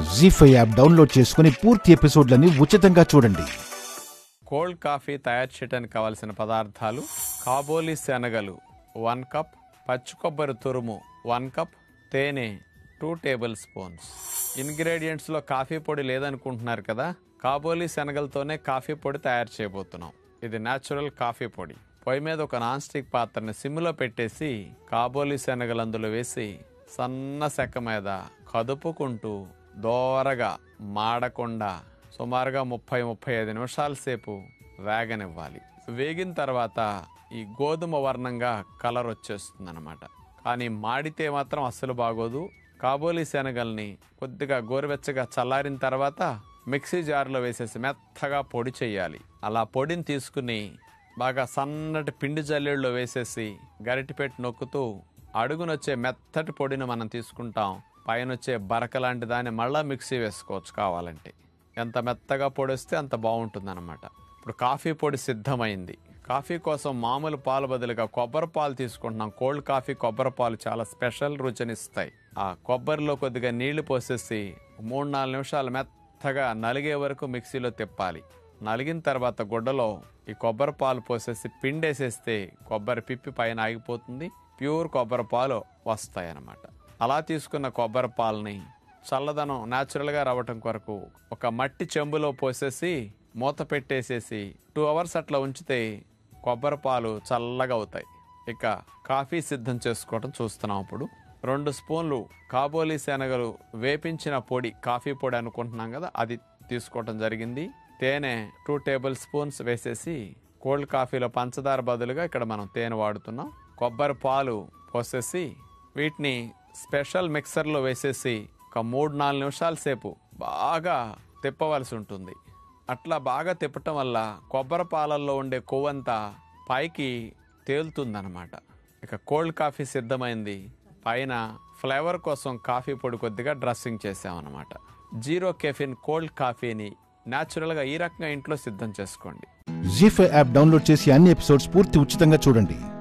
G five app download చేసుకుని పూర్తి ఎపిసోడ్లని ఉచితంగా చూడండి కోల్డ్ కాఫీ తయారు చేయడానికి కావలసిన పదార్థాలు కాబోలి శనగలు వన్ కప్ పచ్చి కొబ్బరి తురుము వన్ కప్ తేనె టూ టేబుల్ స్పూన్స్ ఇంగ్రీడియంట్స్లో కాఫీ పొడి లేదనుకుంటున్నారు కదా కాబోలి శనగలతోనే కాఫీ పొడి తయారు చేయబోతున్నాం ఇది న్యాచురల్ కాఫీ పొడి పొయ్యి మీద ఒక నాన్ స్టిక్ పాత్రని సిమ్లో పెట్టేసి కాబోలి శనగలు అందులో వేసి సన్న సెక్క మీద కదుపుకుంటూ దోరగా మాడకుండా సుమారుగా ముప్పై ముప్పై ఐదు నిమిషాల సేపు వేగనివ్వాలి వేగిన తర్వాత ఈ గోధుమ వర్ణంగా కలర్ వచ్చేస్తుంది అనమాట కానీ మాడితే మాత్రం అస్సలు బాగోదు కాబోలి శనగల్ని కొద్దిగా గోరువెచ్చగా చల్లారిన తర్వాత మిక్సీ జార్లో వేసేసి మెత్తగా పొడి చేయాలి అలా పొడిని తీసుకుని బాగా సన్నటి పిండి జల్లెడలో వేసేసి గరిటె పెట్టి నొక్కుతూ అడుగునొచ్చే మెత్తటి పొడిని మనం తీసుకుంటాం పైన వచ్చే బరక లాంటి దాన్ని మళ్ళా మిక్సీ వేసుకోవచ్చు కావాలంటే ఎంత మెత్తగా పొడి వస్తే అంత బాగుంటుంది అనమాట ఇప్పుడు కాఫీ పొడి సిద్ధమైంది కాఫీ కోసం మామూలు పాలు బదులుగా కొబ్బరి పాలు తీసుకుంటున్నాం కోల్డ్ కాఫీ కొబ్బరి పాలు చాలా స్పెషల్ రుచినిస్తాయి ఆ కొబ్బరిలో కొద్దిగా నీళ్లు పోసేసి మూడు నాలుగు నిమిషాలు మెత్తగా నలిగే వరకు మిక్సీలో తిప్పాలి నలిగిన తర్వాత గుడ్డలో ఈ కొబ్బరి పాలు పోసేసి పిండేసేస్తే కొబ్బరి పిప్పి పైన ఆగిపోతుంది ప్యూర్ కొబ్బరి పాలు వస్తాయి అన్నమాట అలా తీసుకున్న కొబ్బరి పాలని చల్లదనం న్యాచురల్గా రావటం కొరకు ఒక మట్టి చెంబులో పోసేసి మూత పెట్టేసేసి టూ అవర్స్ అట్లా ఉంచితే కొబ్బరి పాలు చల్లగా అవుతాయి ఇక కాఫీ సిద్ధం చేసుకోవడం చూస్తున్నాం ఇప్పుడు రెండు స్పూన్లు కాబోలి శనగలు వేపించిన పొడి కాఫీ పొడి అనుకుంటున్నాం కదా అది తీసుకోవటం జరిగింది తేనె టూ టేబుల్ స్పూన్స్ వేసేసి కోల్డ్ కాఫీలో పంచదార బదులుగా ఇక్కడ మనం తేనె వాడుతున్నాం కొబ్బరి పాలు పోసేసి వీటిని స్పెషల్ మిక్సర్లో వేసేసి ఒక మూడు నాలుగు నిమిషాల సేపు బాగా తిప్పవలసి ఉంటుంది అట్లా బాగా తిప్పటం వల్ల కొబ్బరి పాలల్లో ఉండే కొవ్వంతా పైకి తేలుతుందన్నమాట ఇక కోల్డ్ కాఫీ సిద్ధమైంది పైన ఫ్లేవర్ కోసం కాఫీ పొడి కొద్దిగా డ్రెస్సింగ్ చేసామన్నమాట జీరో కెఫిన్ కోల్డ్ కాఫీని న్యాచురల్గా ఈ రకంగా ఇంట్లో సిద్ధం చేసుకోండి జీ ఫైవ్ యాప్ డౌన్లోడ్ చేసి అన్ని ఎపిసోడ్స్ పూర్తి ఉచితంగా చూడండి